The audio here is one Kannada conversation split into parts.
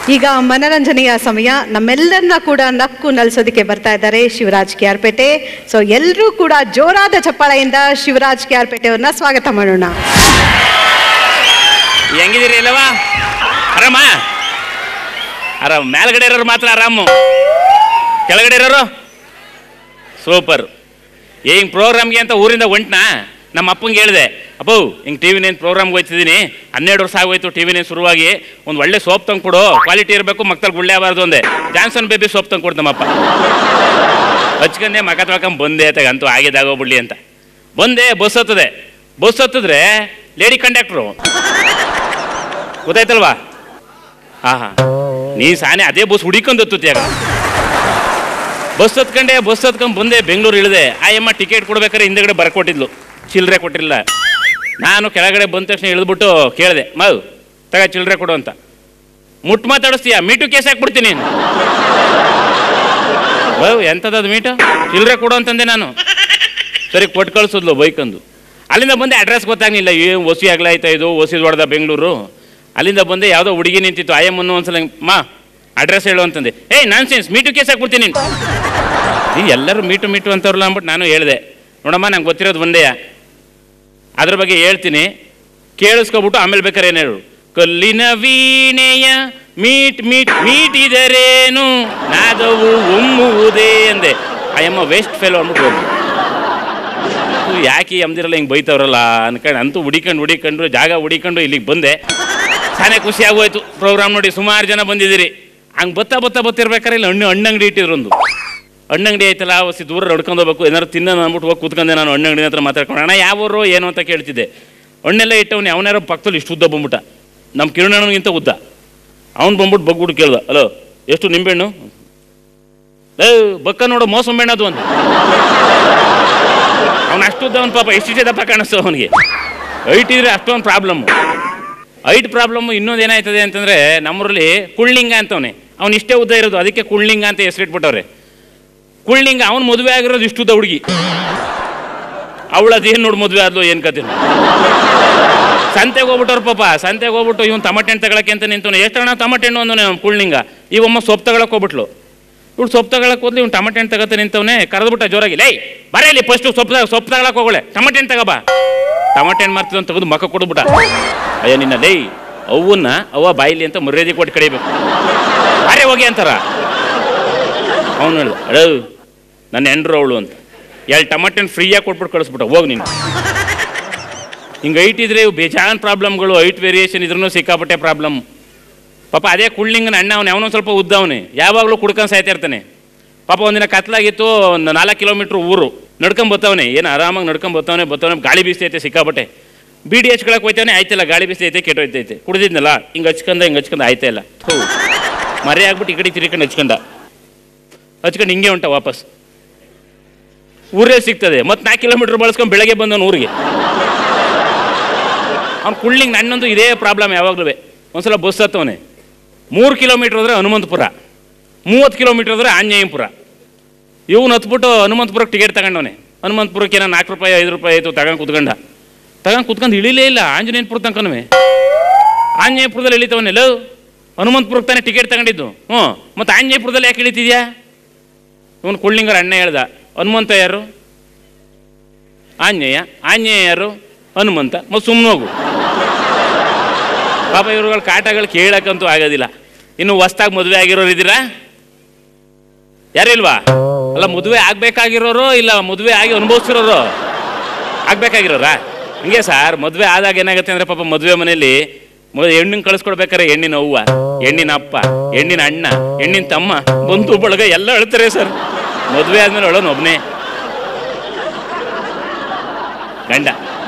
ಈಗ ಮನರಂಜನೆಯ ಸಮಯ ನಮ್ಮೆಲ್ಲರನ್ನ ಕೂಡ ನಕ್ಕು ನಲ್ಸೋದಕ್ಕೆ ಬರ್ತಾ ಇದ್ದಾರೆ ಶಿವರಾಜ್ ಕ್ಯಾರ್ಪೇಟೆ ಸೊ ಎಲ್ಲರೂ ಕೂಡ ಜೋರಾದ ಚಪ್ಪಾಳೆಯಿಂದ ಶಿವರಾಜ್ ಕ್ಯಾರ್ಪೇಟೆ ಅವ್ರನ್ನ ಸ್ವಾಗತ ಮಾಡೋಣ ಹೆಂಗಿದ್ದೀರಿ ಇಲ್ಲವ ಆರಾಮ ಆರಾಮ್ ಮೇಲ್ಗಡೆ ಇರೋರು ಮಾತ್ರ ಆರಾಮು ಕೆಳಗಡೆ ಇರೋರು ಸೂಪರ್ ಹಿಂಗೆ ಪ್ರೋಗ್ರಾಮ್ಗೆ ಅಂತ ಊರಿಂದ ಹೊಂಟ್ನಾ ನಮ್ಮ ಅಪ್ಪಂಗೆ ಹೇಳಿದೆ ಅಪ್ಪು ಹಿಂಗೆ ಟಿ ವಿ ನೈನ್ ಪ್ರೋಗ್ರಾಮ್ಗೆ ಹೋಗ್ತಿದ್ದೀನಿ ಹನ್ನೆರಡು ವರ್ಷ ಆಗೋಯ್ತು ಟಿ ವಿ ನೈನ್ ಶುರುವಾಗಿ ಒಂದು ಒಳ್ಳೆ ಸೋಪ್ ತಂದು ಕೊಡು ಕ್ವಾಲಿಟಿ ಇರಬೇಕು ಮಕ್ಕಳು ಗುಳ್ಳೆ ಆಗಬಾರ್ದು ಅಂದೆ ಜಾನ್ಸನ್ ಬೇಬಿ ಸೋಪ್ ತಂದು ಕೊಡು ನಮ್ಮಪ್ಪ ಹಚ್ಕೊಂಡೆ ಮಕ ತೊಳ್ಕೊಂಡ್ ಬಂದೆ ತಗ ಅಂತೂ ಆಗಿದಾಗೋಗ್ಬಿಡ್ಲಿ ಅಂತ ಬಂದೆ ಬಸ್ ಹತ್ತದೆ ಬಸ್ ಹತ್ತಿದ್ರೆ ಲೇಡಿ ಕಂಡಕ್ಟ್ರು ಗೊತ್ತಾಯ್ತಲ್ವಾ ಹಾ ಹಾ ನೀ ಸಾನೆ ಅದೇ ಬಸ್ ಹುಡಿಕೊಂಡು ಹತ್ತುತ್ತೀಗ ಬಸ್ ಹತ್ಕೊಂಡೆ ಬಸ್ ಹತ್ಕೊಂಡ್ ಬಂದೆ ಬೆಂಗಳೂರು ಇಳಿದೆ ಆ ಅಮ್ಮ ಟಿಕೆಟ್ ಕೊಡ್ಬೇಕಾದ್ರೆ ಹಿಂದೆಗಡೆ ಬರ್ಕೊಟ್ಟಿದ್ಲು ಚಿಲ್ಲರೆ ಕೊಟ್ಟಿರಲಿಲ್ಲ ನಾನು ಕೆಳಗಡೆ ಬಂದ ತಕ್ಷಣ ಇಳಿದ್ಬಿಟ್ಟು ಕೇಳಿದೆ ಮಗು ತಗ ಚಿಲ್ಲರೆ ಕೊಡು ಅಂತ ಮುಟ್ಟು ಮಾತಾಡಿಸ್ತೀಯ ಮೀಟು ಕೇಸ್ ಹಾಕ್ಬಿಡ್ತೀನಿ ನೀನು ಮಗು ಎಂಥದ್ದು ಮೀಟು ಚಿಲ್ಲರೆ ಕೊಡು ಅಂತಂದೆ ನಾನು ಸರಿ ಕೊಟ್ಟು ಕಳಿಸಿದ್ಲು ಬೈಕಂದು ಅಲ್ಲಿಂದ ಬಂದೆ ಅಡ್ರೆಸ್ ಗೊತ್ತಾಗಲಿಲ್ಲ ಏನು ಒಸಿ ಆಗ್ಲಾಯ್ತಾ ಇದು ಒಸಿ ಹೊಡೆದ ಬೆಂಗಳೂರು ಅಲ್ಲಿಂದ ಬಂದೆ ಯಾವುದೋ ಹುಡುಗಿ ನಿಂತಿತ್ತು ಆಯಮ್ಮನ್ನು ಒಂದ್ಸಲ ಮಾ ಅಡ್ರೆಸ್ ಹೇಳು ಅಂತಂದೆ ಏಯ್ ನಾನ್ ಸೆನ್ಸ್ ಮೀಟು ಕೇಸ್ ಹಾಕ್ಬಿಡ್ತೀನಿ ನೀನು ಈ ಎಲ್ಲರೂ ಮೀಟು ಮೀಟು ಅಂತವ್ರಲ್ಲ ಅಂದ್ಬಿಟ್ಟು ನಾನು ಹೇಳಿದೆ ನೋಡಮ್ಮ ನಂಗೆ ಗೊತ್ತಿರೋದು ಒಂದೇಯ ಅದ್ರ ಬಗ್ಗೆ ಹೇಳ್ತೀನಿ ಕೇಳಿಸ್ಕೊಬಿಟ್ಟು ಆಮೇಲೆ ಬೇಕಾರೆ ಏನು ಹೇಳು ಕಲ್ಲಿನ ವೀಣೆಯ ಮೀಟ್ ಮೀಟ್ ಮೀಟಿದರೇನು ನಾದವು ಒಮ್ಮುವುದೇ ಅಂದೆ ಅಯ್ಯಮ್ಮ ವೇಸ್ಟ್ ಫೇಲ್ ಅಂದ್ಬಿಟ್ಟು ಹೋಗ್ಬಿಟ್ಟು ಇವ್ರು ಯಾಕೆ ಅಮ್ದಿರಲ್ಲ ಹಿಂಗೆ ಬೈತವ್ರಲ್ಲ ಅನ್ಕೊಂಡು ಅಂತೂ ಹುಡಿಕೊಂಡು ಹುಡಿಕೊಂಡು ಜಾಗ ಹುಡಿಕೊಂಡು ಇಲ್ಲಿಗೆ ಬಂದೆ ಸಾನೆ ಖುಷಿ ಆಗೋಯ್ತು ಪ್ರೋಗ್ರಾಮ್ ನೋಡಿ ಸುಮಾರು ಜನ ಬಂದಿದ್ದೀರಿ ಹಂಗೆ ಬತ್ತಾ ಬತ್ತಾ ಬತ್ತಿರ್ಬೇಕಾದ್ರೆ ಇಲ್ಲಿ ಹಣ್ಣು ಹಣ್ಣಂಗಡಿ ಇಟ್ಟಿದ್ರು ಒಂದು ಹಣ್ಣಂಗಡಿ ಐತಲ್ಲ ಹೊಸಿ ದೂರ ನಡ್ಕೊಂಡು ಹೋಗ್ಬೇಕು ಏನಾದ್ರು ತಿನ್ನೋದು ಅಂದ್ಬಿಟ್ಟು ಹೋಗಿ ಕೂತ್ಕೊಂಡೆ ನಾನು ಹಣ್ಣಂಗಡಿ ಹತ್ರ ಮಾತಾಡ್ಕೊಂಡು ಅಣ್ಣ ಯಾವ ಊರು ಏನು ಅಂತ ಕೇಳ್ತಿದ್ದೆ ಹಣ್ಣೆಲ್ಲ ಇಟ್ಟವನು ಅವನ್ಯಾರೋ ಪಕ್ಕದಲ್ಲಿ ಇಷ್ಟು ಉದ್ದ ಬಂದ್ಬಿಟ್ಟ ನಮ್ಮ ಕಿರಣಣ್ಣನಿಗಿಂತ ಉದ್ದ ಅವ್ನು ಬಂದ್ಬಿಟ್ಟು ಬಗ್ಬಿಟ್ಟು ಕೇಳ್ದ ಹಲೋ ಎಷ್ಟು ನಿಂಬೆಹಣ್ಣು ಏ ಬಕ್ಕ ನೋಡು ಮೋಸಂಬೆಣ್ಣು ಅದು ಅಂತ ಅವ್ನು ಅಷ್ಟು ಉದ್ದ ಅವ್ನು ಪಾಪ ಎಷ್ಟಿದೆ ದಪ್ಪ ಕಾಣಿಸ್ತು ಅವನಿಗೆ ಹೈಟ್ ಇದ್ರೆ ಅಷ್ಟೊಂದು ಪ್ರಾಬ್ಲಮ್ ಹೈಟ್ ಪ್ರಾಬ್ಲಮ್ ಇನ್ನೊಂದು ಏನಾಯ್ತದೆ ಅಂತಂದ್ರೆ ನಮ್ಮೂರಲ್ಲಿ ಕುಳ್ಳಿಂಗ ಅಂತವನೆ ಅವ್ನು ಇಷ್ಟೇ ಉದ್ದ ಇರೋದು ಅದಕ್ಕೆ ಕುಳ್ಳಿಂಗ ಅಂತ ಹೆಸರಿಟ್ಬಿಟ್ಟವ್ರೆ ಕುಳ್ಳಿಂಗ ಅವ್ನು ಮದುವೆ ಆಗಿರೋದು ಇಷ್ಟು ಉದ್ದ ಹುಡುಗಿ ಅವಳದೇನು ನೋಡಿ ಮದುವೆ ಆದ್ಲು ಏನು ಕತೆ ಸಂತೆಗೆ ಹೋಗ್ಬಿಟ್ಟವ್ರು ಪಾಪ ಸಂತೆಗೆ ಹೋಗ್ಬಿಟ್ಟು ಇವ್ನು ಟಮಟೆ ಹಣ್ಣು ತಗೊಳಕ್ಕೆ ಅಂತ ನಿಂತವನು ಎಷ್ಟು ಹಣ ಟಮಟೆ ಹಣ್ಣು ಅಂದವನೆ ಅವ್ನು ಕುಳ್ಳಿಂಗ ಇವಮ್ಮ ಸೊಪ್ಪು ತಗೊಳಕ್ ಹೋಗ್ಬಿಟ್ಲು ಇವ್ಳು ಸೊಪ್ಪು ತಗೊಳಕ್ ಹೋದ್ಲಿ ಇವ್ನು ಟಮಟೆ ಹಣ್ಣು ತಗತ್ತೆ ನಿಂತವನೇ ಕರೆದ್ಬಿಟ್ಟ ಜೋರಾಗಿ ಲೈ ಬರೇ ಇಲ್ಲಿ ಫಸ್ಟು ಸೊಪ್ಪು ಸೊಪ್ಪು ತಗೊಳಕ್ ಹೋಗಳೆ ಟಮಟೆ ಹಣ್ಣು ತಗೋಬಾ ಟಮಟೆ ಹಣ್ಣು ಮಾರ್ತಿದ್ ಅಂತ ತೆಗೆದು ಮಕ್ಕ ಕೊಡ್ಬಿಟ್ಟ ಅಯ್ಯ ನಿನ್ನ ಲೈ ಅವನ್ನ ಅವ್ವ ಬಾಯಿಲಿ ಅಂತ ಮರ್ಯಾದೆ ಕೊಟ್ಟು ಕಡಿಬೇಕು ಅರೆ ಹೋಗಿ ಅಂತಾರ ಅವನು ಹೇಳ್ದ ಅಡ ನನ್ನ ಹೆಂಡ್ರು ಅವಳು ಅಂತ ಎರಡು ಟಮಟೆ ಹಣ್ಣು ಫ್ರೀಯಾಗಿ ಕೊಟ್ಬಿಟ್ಟು ಕಳಿಸ್ಬಿಟ್ಟ ಹೋಗಿ ನೀನು ಹಿಂಗೆ ಐಟ್ ಇದ್ರೆ ಇವು ಬೇಜಾನ್ ಪ್ರಾಬ್ಲಮ್ಗಳು ಐಟ್ ವೇರಿಯೇಷನ್ ಇದ್ರೂ ಸಿಕ್ಕಾಪಟ್ಟೆ ಪ್ರಾಬ್ಲಮ್ ಪಾಪ ಅದೇ ಕುಳ್ಳಿಂಗನ ಅಣ್ಣ ಅವನು ಅವನೊಂದು ಸ್ವಲ್ಪ ಉದ್ದವನೇ ಯಾವಾಗಲೂ ಕುಡ್ಕೊಂಡು ಸಾಯ್ತಾ ಇರ್ತಾನೆ ಪಾಪ ಒಂದಿನ ಕತ್ಲಾಗಿತ್ತು ಒಂದು ನಾಲ್ಕು ಕಿಲೋಮೀಟ್ರ್ ಊರು ನಡ್ಕೊಂಡ್ ಬತ್ತವನೆ ಏನು ಆರಾಮಾಗಿ ನಡ್ಕೊಂಡ್ ಬತ್ತವನೆ ಬತ್ತವನೆ ಗಾಳಿ ಬೀಸ್ತೈತೆ ಸಿಕ್ಕಾಪಟ್ಟೆ ಬಿಡಿ ಹಚ್ಕೊಳಕ್ಕೆ ಹೋಯ್ತಾನೆ ಆಯ್ತಿಲ್ಲ ಗಾಳಿ ಬೀಸ್ತೈತೆ ಕೆಟ್ಟೋಯ್ತೈತೆ ಕುಡ್ದಿದ್ನಲ್ಲ ಹಿಂಗೆ ಹಚ್ಕೊಂಡ ಹಿಂಗೆ ಹಚ್ಕೊಂಡ ಆಯ್ತಾ ಇಲ್ಲ ಥೂ ಮರೆ ಆಗ್ಬಿಟ್ಟು ಈ ಕಡೆ ತಿರ್ಕೊಂಡು ಹಚ್ಕೊಂಡ ಹಚ್ಕೊಂಡು ಹಿಂಗೆ ಹೊಂಟ ವಾಪಸ್ ಊರೇ ಸಿಗ್ತದೆ ಮತ್ತೆ ನಾಲ್ಕು ಕಿಲೋಮೀಟ್ರ್ ಬಳಸ್ಕೊಂಡು ಬೆಳಗ್ಗೆ ಬಂದವನು ಊರಿಗೆ ಅವ್ನು ಕುಳ್ಳಿಂಗ್ ನನ್ನೊಂದು ಇದೇ ಪ್ರಾಬ್ಲಮ್ ಯಾವಾಗಲೂ ಒಂದ್ಸಲ ಬಸ್ ಹತ್ತವನೆ ಮೂರು ಕಿಲೋಮೀಟ್ರ್ ಹೋದ್ರೆ ಹನುಮಂತಪುರ ಮೂವತ್ತು ಕಿಲೋಮೀಟ್ರ್ ಹೋದ್ರೆ ಆಂಜನೇಯಪುರ ಇವನು ಹತ್ಬಿಟ್ಟು ಹನುಮಂತಪುರಕ್ಕೆ ಟಿಕೆಟ್ ತಗೊಂಡವನೆ ಹನುಮಂತಪುರಕ್ಕೆ ಏನೋ ನಾಲ್ಕು ರೂಪಾಯಿ ಐದು ರೂಪಾಯಿ ಆಯಿತು ತಗೊಂಡು ಕುತ್ಕೊಂಡ ತಗೊಂಡು ಕುತ್ಕೊಂಡು ಇಳಿಲೇ ಇಲ್ಲ ಆಂಜನೇಯಪುರ ತನಕನೂ ಆಂಜನೇಯಪುರದಲ್ಲಿ ಇಳಿತವನೆ ಲವ್ ಹನುಮಂತಪುರಕ್ಕೆ ತಾನೇ ಟಿಕೆಟ್ ತಗೊಂಡಿದ್ದು ಹ್ಞೂ ಮತ್ತು ಆಂಜನೇಯಪುರದಲ್ಲಿ ಯಾಕೆ ಇಳಿತಿದ್ಯಾ ಇವನು ಕುಳ್ಳಿಂಗರ ಅಣ್ಣ ಹೇಳ್ದ ಹನುಮಂತ ಯಾರು ಆಂಜನೇಯ ಆಂಜನೇಯ ಯಾರು ಹನುಮಂತ ಮತ್ತು ಸುಮ್ಮನೆ ಹೋಗು ಪಾಪ ಇವ್ರುಗಳ ಕಾಟಗಳು ಕೇಳಕ್ಕಂತೂ ಆಗೋದಿಲ್ಲ ಇನ್ನು ಹೊಸ್ದಾಗಿ ಮದುವೆ ಆಗಿರೋರು ಇದ್ದೀರಾ ಯಾರಿಲ್ವಾ ಅಲ್ಲ ಮದುವೆ ಆಗ್ಬೇಕಾಗಿರೋರು ಇಲ್ಲ ಮದುವೆ ಆಗಿ ಅನುಭವಿಸಿರೋರು ಆಗ್ಬೇಕಾಗಿರೋರಾ ಹಂಗೆ ಸರ್ ಮದುವೆ ಆದಾಗ ಏನಾಗುತ್ತೆ ಅಂದ್ರೆ ಪಾಪ ಮದುವೆ ಮನೆಯಲ್ಲಿ ಹೆಣ್ಣಿನ ಕಳಿಸ್ಕೊಡ್ಬೇಕಾರೆ ಹೆಣ್ಣಿನ ಅವ್ವ ಹೆಣ್ಣಿನ ಅಪ್ಪ ಹೆಣ್ಣಿನ ಅಣ್ಣ ಹೆಣ್ಣಿನ ತಮ್ಮ ಬಂಧು ಬಳಗ ಎಲ್ಲ ಅಳ್ತಾರೆ ಸರ್ ಮದುವೆ ಆದ್ಮೇಲೆ ಅಳೋನು ಒಬ್ಬನೇ ಗಂಡ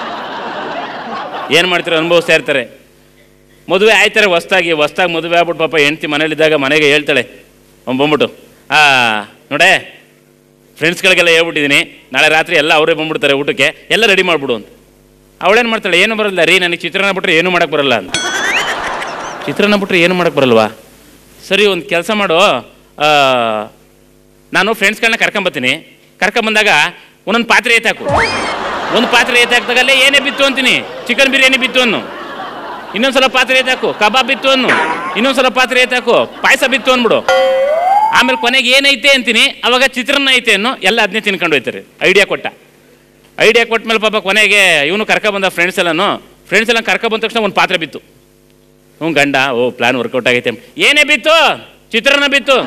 ಏನು ಮಾಡ್ತಾರೆ ಅನುಭವಿಸ್ತಾ ಇರ್ತಾರೆ ಮದುವೆ ಆಯ್ತಾರೆ ಹೊಸ್ದಾಗಿ ಹೊಸ್ದಾಗಿ ಮದುವೆ ಆಗ್ಬಿಟ್ಟು ಪಾಪ ಹೆಂಡ್ತಿ ಮನೇಲಿದ್ದಾಗ ಮನೆಗೆ ಹೇಳ್ತಾಳೆ ಅವ್ನು ಬಂದ್ಬಿಟ್ಟು ಆ ನೋಡೇ ಫ್ರೆಂಡ್ಸ್ಗಳಿಗೆಲ್ಲ ಹೇಳ್ಬಿಟ್ಟಿದ್ದೀನಿ ನಾಳೆ ರಾತ್ರಿ ಎಲ್ಲ ಅವರೇ ಬಂದ್ಬಿಡ್ತಾರೆ ಊಟಕ್ಕೆ ಎಲ್ಲ ರೆಡಿ ಮಾಡಿಬಿಡು ಅಂತ ಅವಳೇನು ಮಾಡ್ತಾಳೆ ಏನು ಬರಲ್ಲ ರೀ ನನಗೆ ಚಿತ್ರಾನ್ನ ಬಿಟ್ರೆ ಏನು ಮಾಡೋಕ್ಕೆ ಬರಲ್ಲ ಅಂತ ಚಿತ್ರಾನ್ನ ಬಿಟ್ರೆ ಏನು ಮಾಡೋಕ್ಕೆ ಬರಲ್ವಾ ಸರಿ ಒಂದು ಕೆಲಸ ಮಾಡು ಆ, ನಾನು ಫ್ರೆಂಡ್ಸ್ಗಳನ್ನ ಕರ್ಕೊಂಬತ್ತೀನಿ ಕರ್ಕೊಂಬಂದಾಗ ಒಂದೊಂದು ಪಾತ್ರೆ ಎತ್ತಾಕು ಒಂದು ಪಾತ್ರೆ ಎತ್ತಾಕ್ದಾಗಲ್ಲೇ ಏನೇ ಬಿತ್ತು ಅಂತೀನಿ ಚಿಕನ್ ಬಿರಿಯಾನಿ ಬಿತ್ತು ಅನ್ನು ಇನ್ನೊಂದ್ಸಲ ಪಾತ್ರೆ ಎತ್ತಾಕು ಕಬಾಬ್ ಬಿತ್ತು ಅನ್ನು ಇನ್ನೊಂದ್ಸಲ ಪಾತ್ರೆ ಎತ್ತಾಕು ಪಾಯಸ ಬಿತ್ತು ಅಂದ್ಬಿಡು ಆಮೇಲೆ ಕೊನೆಗೆ ಏನೈತೆ ಅಂತೀನಿ ಅವಾಗ ಚಿತ್ರಾನ್ನ ಐತೆ ಅನ್ನೋ ಎಲ್ಲ ಅದನ್ನೇ ತಿನ್ಕೊಂಡು ಹೋಯ್ತಾರೆ ಐಡಿಯಾ ಕೊಟ್ಟ ಐಡಿಯಾ ಕೊಟ್ಟ ಮೇಲೆ ಪಾಪ ಕೊನೆಗೆ ಇವನು ಕರ್ಕ ಬಂದ ಫ್ರೆಂಡ್ಸ್ ಎಲ್ಲನೂ ಫ್ರೆಂಡ್ಸ್ ಎಲ್ಲ ಕರ್ಕ ಬಂದ ತಕ್ಷಣ ಒಂದು ಪಾತ್ರೆ ಬಿತ್ತು ಹ್ಞೂ ಗಂಡ ಓ ಪ್ಲಾನ್ ವರ್ಕೌಟ್ ಆಗೈತೆ ಏನೇ ಬಿತ್ತು ಚಿತ್ರಾನ್ನ ಬಿತ್ತು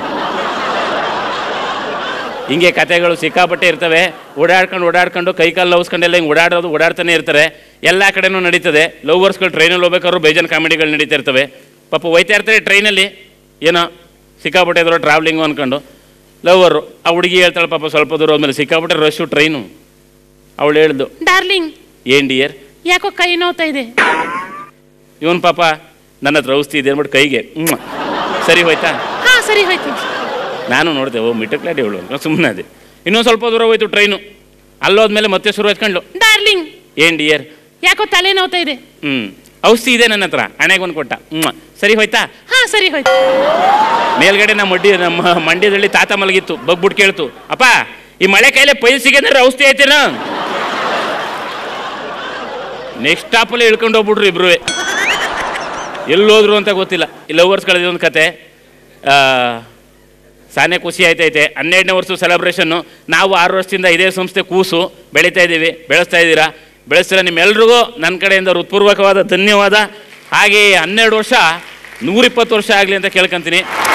ಹಿಂಗೆ ಕತೆಗಳು ಸಿಕ್ಕಾಪಟ್ಟೆ ಇರ್ತವೆ ಓಡಾಡ್ಕೊಂಡು ಓಡಾಡ್ಕೊಂಡು ಕೈ ಕಾಲು ಲವ್ಸ್ಕೊಂಡೆಲ್ಲ ಹಿಂಗೆ ಓಡಾಡೋದು ಓಡಾಡ್ತಾನೆ ಇರ್ತಾರೆ ಎಲ್ಲ ಕಡೆನೂ ನಡೀತದೆ ಲವರ್ಸ್ಗಳು ಟ್ರೈನಲ್ಲಿ ಹೋಗ್ಬೇಕಾದ್ರು ಬೇಜಾನ್ ಕಾಮಿಡಿಗಳು ನಡೀತಾ ಇರ್ತವೆ ಪಾಪ ಹೋಯ್ತಾ ಇರ್ತಾರೆ ಟ್ರೈನಲ್ಲಿ ಏನೋ ಸಿಕ್ಕಾಪಟ್ಟೆ ಇದ್ರು ಟ್ರಾವೆಲಿಂಗು ಅಂದ್ಕೊಂಡು ಲವರು ಆ ಹುಡುಗಿ ಹೇಳ್ತಾಳೆ ಪಾಪ ಸ್ವಲ್ಪ ದೂರ ಹೋದ್ಮೇಲೆ ಸಿಕ್ಕಾಪಟ್ಟೆ ರಶ್ಶು ಟ್ರೈನು ಅವಳು ಹೇಳ್ದು ಡಾರ್ಲಿಂಗ್ ಏನ್ ಡಿಯರ್ ಯಾಕೋ ಕೈ ನೋವ್ತಾ ಇದೆ ಇವನ್ ಪಾಪ ನನ್ನ ಹತ್ರ ಔಷಧಿ ಇದೆ ಅಂದ್ಬಿಟ್ಟು ಕೈಗೆ ಹ್ಮ್. ಸರಿ ಹೋಯ್ತಾ ಹಾ ಸರಿ ಹೋಯ್ತು ನಾನು ನೋಡಿದೆ ಓ ಮಿಟಕ್ಲಾಡಿ ಇವಳು ಸುಮ್ಮನೆ ಅದೇ ಇನ್ನೊಂದು ಸ್ವಲ್ಪ ದೂರ ಹೋಯ್ತು ಟ್ರೈನು ಅಲ್ಲೋದ್ಮೇಲೆ ಮತ್ತೆ ಶುರು ಹಚ್ಕೊಂಡು ಡಾರ್ಲಿಂಗ್ ಏನ್ ಡಿಯರ್ ಯಾಕೋ ತಲೆ ನೋವ್ತಾ ಇದೆ ಹ್ಮ್ ಔಷಧಿ ಇದೆ ನನ್ನ ಹತ್ರ ಹಣೆಗೆ ಒಂದು ಕೊಟ್ಟ ಹ್ಮ್ ಸರಿ ಹೋಯ್ತಾ ಹಾ ಸರಿ ಹೋಯ್ತು ಮೇಲ್ಗಡೆ ನಮ್ಮ ಮಡ್ಡಿ ನಮ್ಮ ಮಂಡ್ಯದಲ್ಲಿ ತಾತ ಮಲಗಿತ್ತು ಬಗ್ಬಿಟ್ಟು ಕೇಳ್ತು ಅಪ್ಪ ಈ ಮಳೆ ಕೈಲೆ ಪೈಲ್ಸಿಗೆ ಅಂದ್ರೆ ಔಷಧಿ ಐತೇನ ನೆಕ್ಸ್ಟ್ ಸ್ಟಾಪಲ್ಲಿ ಇಳ್ಕೊಂಡು ಹೋಗ್ಬಿಟ್ರು ಇಬ್ರು ಎಲ್ಲೋದ್ರು ಅಂತ ಗೊತ್ತಿಲ್ಲ ಈ ಲವರ್ಸ್ ಕಳೆದ ಒಂದು ಕತೆ ಆ, ಸಾನೆ ಖುಷಿ ಆಯ್ತೈತೆ ಹನ್ನೆರಡನೇ ವರ್ಷದ ಸೆಲೆಬ್ರೇಷನ್ನು ನಾವು ಆರು ವರ್ಷದಿಂದ ಇದೇ ಸಂಸ್ಥೆ ಕೂಸು ಬೆಳೀತಾ ಇದ್ದೀವಿ ಬೆಳೆಸ್ತಾ ಇದ್ದೀರಾ ಬೆಳೆಸ್ತೀರಾ ನಿಮ್ಮೆಲ್ರಿಗೂ ನನ್ನ ಕಡೆಯಿಂದ ಹೃತ್ಪೂರ್ವಕವಾದ ಧನ್ಯವಾದ ಹಾಗೆ ಹನ್ನೆರಡು ವರ್ಷ ನೂರಿಪ್ಪತ್ತು ವರ್ಷ ಆಗಲಿ ಅಂತ ಕೇಳ್ಕೊಂತೀನಿ